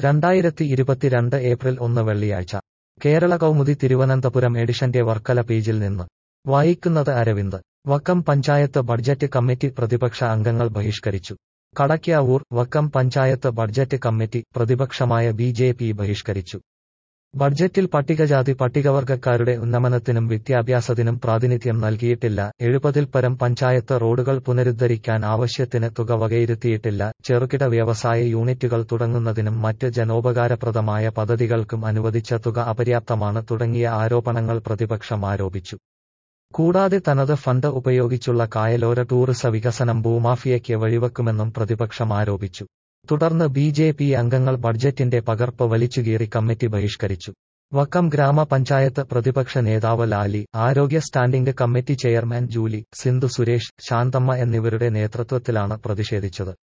രണ്ടായിരത്തി ഇരുപത്തിരണ്ട് ഏപ്രിൽ ഒന്ന് വെള്ളിയാഴ്ച കേരള കൗമുദി തിരുവനന്തപുരം എഡിഷന്റെ വർക്കല പേജിൽ നിന്ന് വായിക്കുന്നത് അരവിന്ദ് വക്കം പഞ്ചായത്ത് ബഡ്ജറ്റ് കമ്മിറ്റി പ്രതിപക്ഷ അംഗങ്ങൾ ബഹിഷ്കരിച്ചു കടയ്ക്കാവൂർ വക്കം പഞ്ചായത്ത് ബഡ്ജറ്റ് കമ്മിറ്റി പ്രതിപക്ഷമായ ബി ജെ പി ബഹിഷ്കരിച്ചു ബഡ്ജറ്റിൽ പട്ടികജാതി പട്ടികവർഗക്കാരുടെ ഉന്നമനത്തിനും വിദ്യാഭ്യാസത്തിനും പ്രാതിനിധ്യം നൽകിയിട്ടില്ല എഴുപതിൽ പരം പഞ്ചായത്ത് റോഡുകൾ പുനരുദ്ധരിക്കാൻ ആവശ്യത്തിന് തുക വകയിരുത്തിയിട്ടില്ല ചെറുകിട വ്യവസായ യൂണിറ്റുകൾ തുടങ്ങുന്നതിനും മറ്റ് ജനോപകാരപ്രദമായ പദ്ധതികൾക്കും അനുവദിച്ച തുക അപര്യാപ്തമാണ് തുടങ്ങിയ ആരോപണങ്ങൾ പ്രതിപക്ഷം ആരോപിച്ചു കൂടാതെ തനത് ഫണ്ട് ഉപയോഗിച്ചുള്ള കായലോര ടൂറിസ വികസനം ഭൂമാഫിയയ്ക്ക് വഴിവെക്കുമെന്നും പ്രതിപക്ഷം ആരോപിച്ചു തുടർന്ന് ബി ജെ പി അംഗങ്ങൾ ബഡ്ജറ്റിന്റെ പകർപ്പ് വലിച്ചുകീറി കമ്മിറ്റി ബഹിഷ്കരിച്ചു വക്കം ഗ്രാമപഞ്ചായത്ത് പ്രതിപക്ഷ നേതാവ് ലാലി ആരോഗ്യ standing committee chairman Juli Sindhu Suresh Santhamma എന്നിവരുടെ നേതൃത്വത്തിലാണ് പ്രതിഷേധിച്ചത്